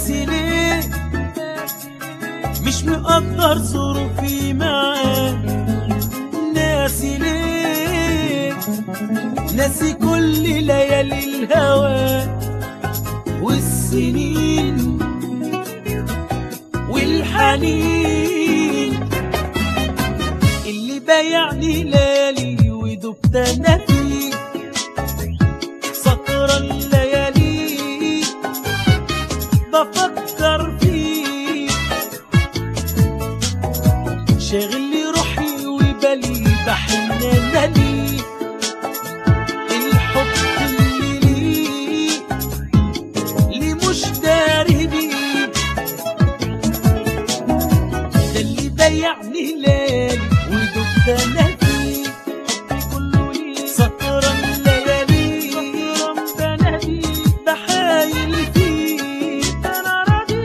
ناسي ليه مش مقدر ظروفي معاك ناسي ليه ناسي كل ليالي الهوى والسنين والحنين اللي بايعني ليالي ودبت انا فيه سطر الليالي بفكر فيه شاغل لي روحي وبالي بحن انا ليه الحب اللي ليه اللي مش داري بيه ده اللي بايعني ليالي ودبت انا فيه حبي كله ليه سطر الليالي سطر انا بيه بحايل فيه انا راضي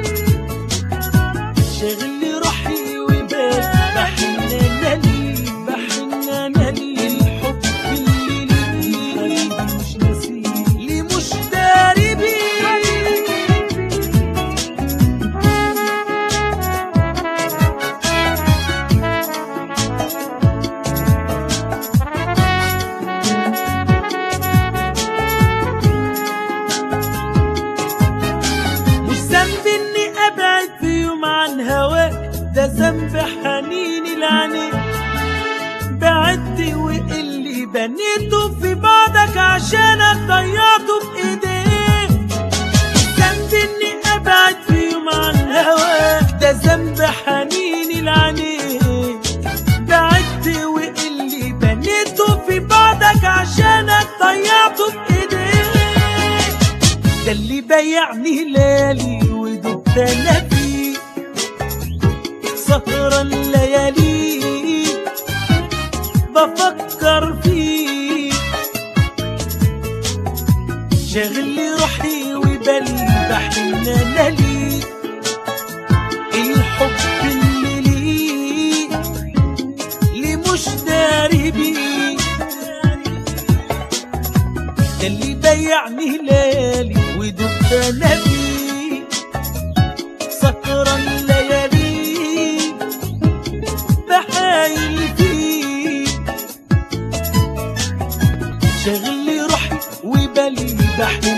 شاغل لي روحي وبال بحن انا ليه بحن انا ليه الحب اللي ليه مش ناسيه اللي مش داري بيه مش ذنب اني ابعد في يوم عن هواك ده ذنب حنيني لعينيك بعدت واللي بنيته في بعدك عشانك ضيعته بايديك ذنب اني ابعد في يوم عن هواك ده ذنب حنيني لعينيك بعدت واللي بنيته في بعدك عشانك ضيعته بايديك ده اللي بايعني ليالي ودبت انا فيه سهرة الليالي بفكر فيه شاغل لي روحي وبالي بحن انا ليه الحب اللي ليه اللي مش داري بيه ده اللي بايعني ليالي ودبت انا فيه سكر الليالي بحايل فيه شاغل لي روحي وبالي بحن